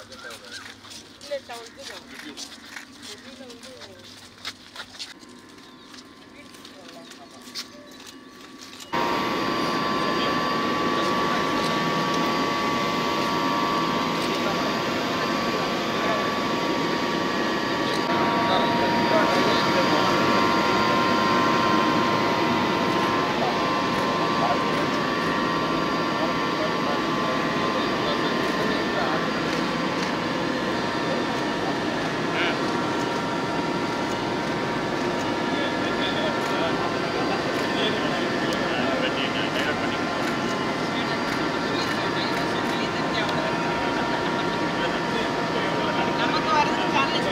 இல்லை டவுன் இதுதான் வெளியில் வந்து நமக்கு வரது சேனல்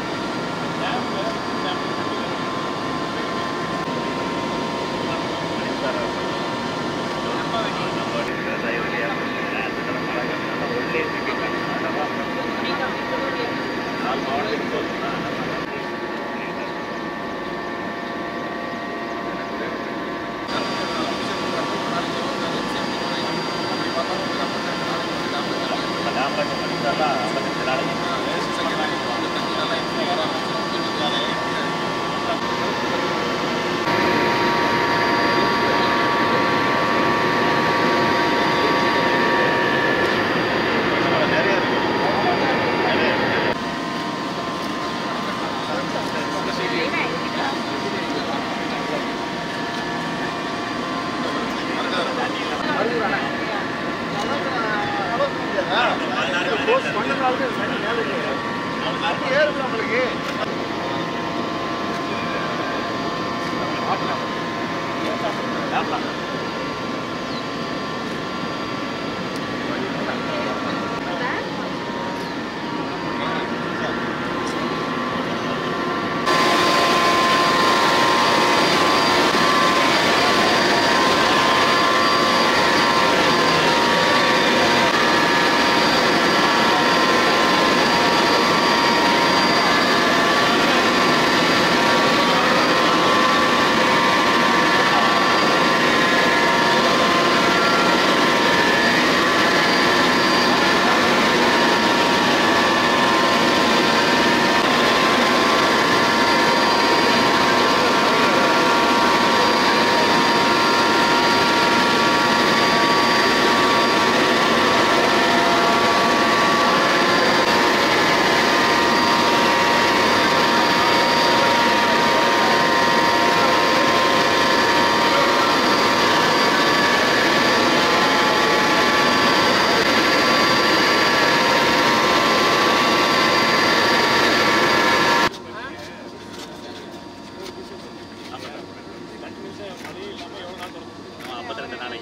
ஐம்பத்தி ரெண்டு நாளைக்கு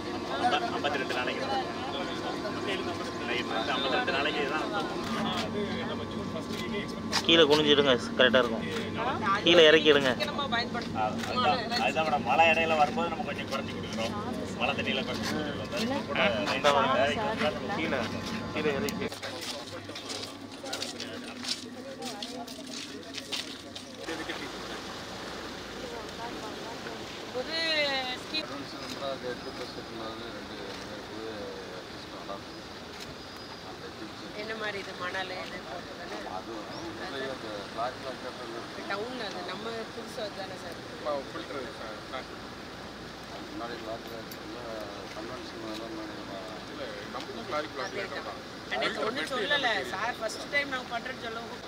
ஐம்பத்தி ரெண்டு நாளைக்கு ஐம்பத்தி ரெண்டு நாளைக்கு தான் கீழே குனிஞ்சிடுங்க கரெக்டாக இருக்கும் கீழே இறக்கிடுங்க நம்ம பயன்படுத்தணும் அதுதான் அதுதான் மேடம் மழை இடையில வரும்போது நம்ம கொஞ்சம் குறைச்சி கொடுக்குறோம் மழை தண்ணியில் குறைச்சி கொடுக்குறோம் கீழே கீழே இறக்கி ஒரு ஸ்கீம் என்ன மாதிரி இது மணல் என்ன போட்டதானே டவுன் அது நம்ம புதுசாக தானே சார் அதே தான் அன்னைக்கு ஒன்றும் சொல்லலை சார் ஃபர்ஸ்ட் டைம் நாங்கள் பண்ணுறேன்னு சொல்லவும்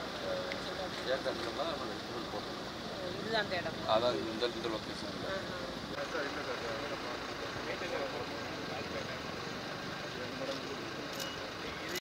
இதுதான் அந்த இடம் அதான் இந்த இந்த லொக்கேஷன் ஆஹா.